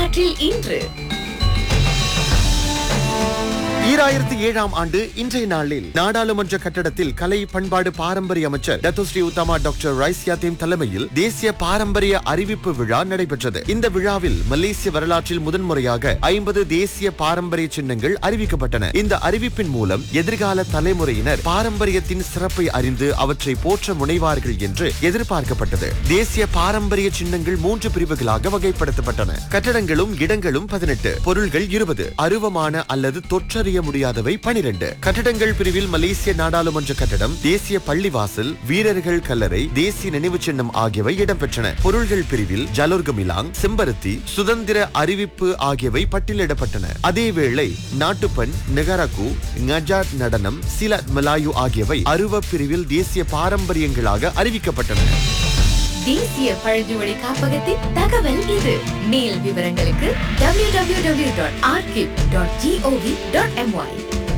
வரலாற்றில் இன்று ஈராயிரத்தி ஏழாம் ஆண்டு இன்றைய நாளில் நாடாளுமன்ற கட்டடத்தில் கலை பண்பாடு பாரம்பரிய அமைச்சர் டத்தோஸ்ரீ உத்தமா டாக்டர் ரைஸ்யாத்தேம் தலைமையில் தேசிய பாரம்பரிய அறிவிப்பு விழா நடைபெற்றது இந்த விழாவில் மலேசிய வரலாற்றில் முதன்முறையாக ஐம்பது தேசிய பாரம்பரிய சின்னங்கள் அறிவிக்கப்பட்டன இந்த அறிவிப்பின் மூலம் எதிர்கால தலைமுறையினர் பாரம்பரியத்தின் சிறப்பை அறிந்து அவற்றை போற்ற முனைவார்கள் என்று எதிர்பார்க்கப்பட்டது தேசிய பாரம்பரிய சின்னங்கள் மூன்று பிரிவுகளாக வகைப்படுத்தப்பட்டன கட்டடங்களும் இடங்களும் பதினெட்டு பொருள்கள் இருபது அருவமான அல்லது தொற்றறிய முடியாதவை பனிரெண்டு கட்டடங்கள் பிரிவில் மலேசிய நாடாளுமன்ற கட்டடம் தேசிய பள்ளிவாசல் வீரர்கள் கல்லறை தேசிய நினைவு சின்னம் ஆகியவை இடம்பெற்றன பொருள்கள் பிரிவில் ஜலோர்கமிலாங் செம்பருத்தி சுதந்திர அறிவிப்பு ஆகியவை பட்டியலிடப்பட்டன அதேவேளை நாட்டுப்பண் நெகரகு ngajat நடனம் சிலத் மலாயு ஆகியவை அருவ பிரிவில் தேசிய பாரம்பரியங்களாக அறிவிக்கப்பட்டன தேசிய பழங்குமொழி காப்பகத்தின் தகவல் இது மேல் விவரங்களுக்கு www.archive.gov.my